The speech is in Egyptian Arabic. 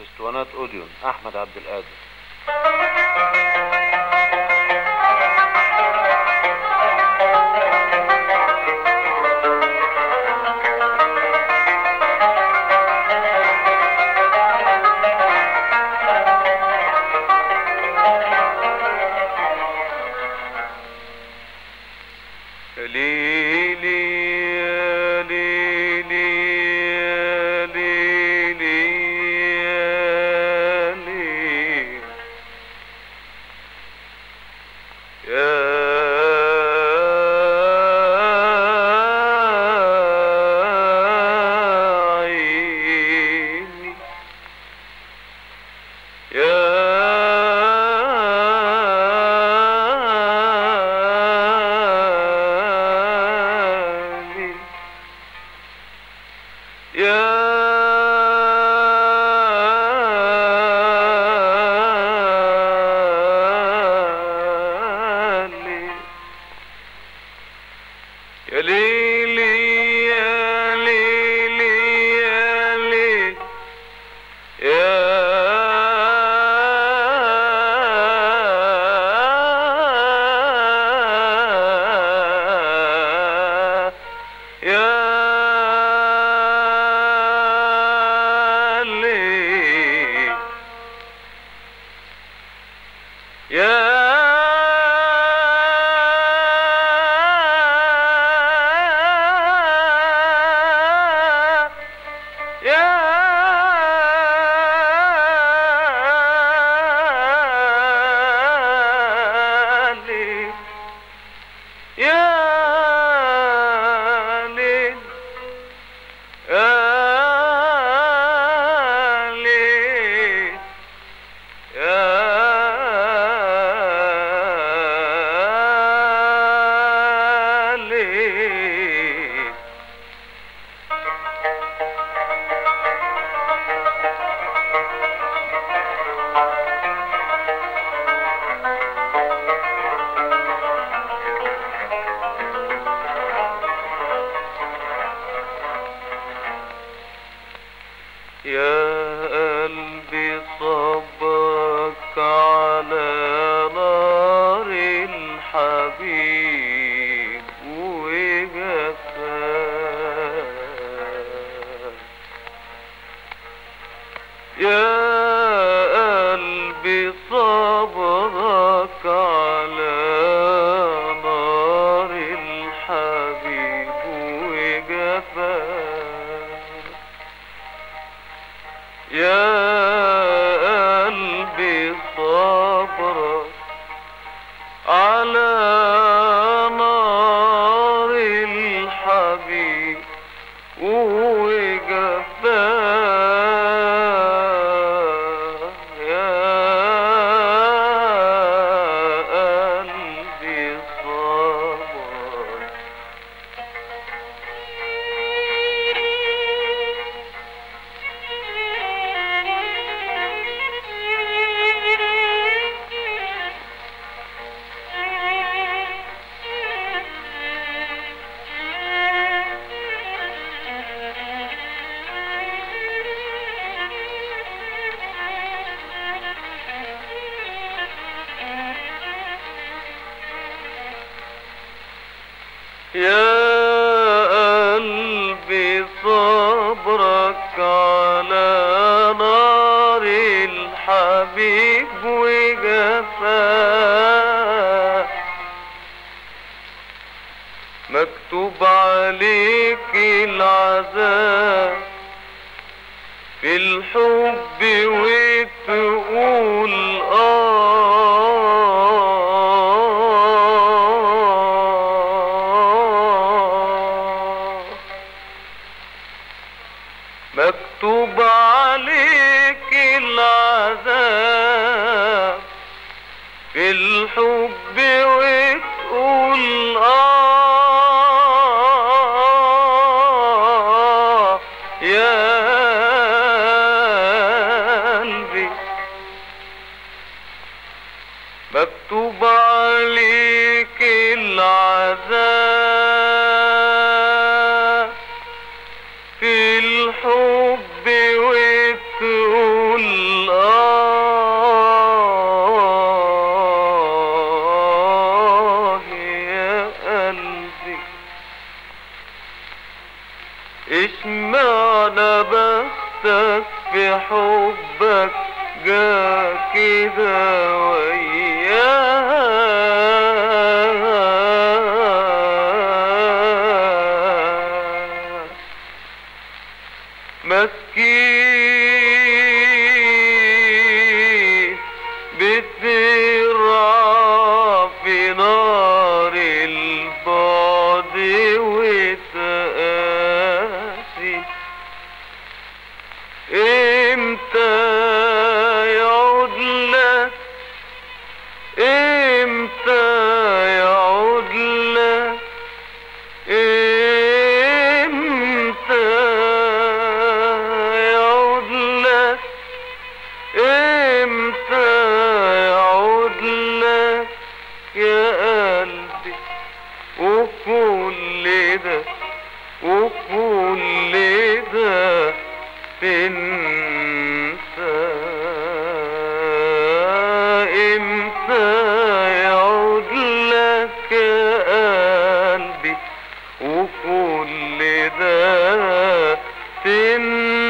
في اسطوانات اوديون احمد عبد القادر يا ليلي يا ليلي يا ليلي يا ليلي يا عيني يا ليل يا ليل يا ليلي يا ليلي يا ليل يا يا ليل يا يا ليل يا ليل يا ليل يا ليل يا قلبي صبك على نار الحبيب وجفاك يا قلبي صبرك على نار الحبيب وجفاك يا قلبي صبرك على نار الحبيب وجفاك يا قلبي صبرك يا قلبي صبرك على نار الحبيب وجفاك مكتوب عليك العذاب في الحب وتقول آه مكتوب عليك العذاب في الحب وتقول آه يا قلبي بتقول آه يا قلبي اشمعنى بختك في حبك جا كده وياك مسكين بترعى في نار البعد وتقاسي امتى يعود لك امتى يعود لك امتى يعود لك امتى يعود لك يا قلبي وكل ده وكل ده تنسى امتى يعود لك يا قلبي وكل ده تنسى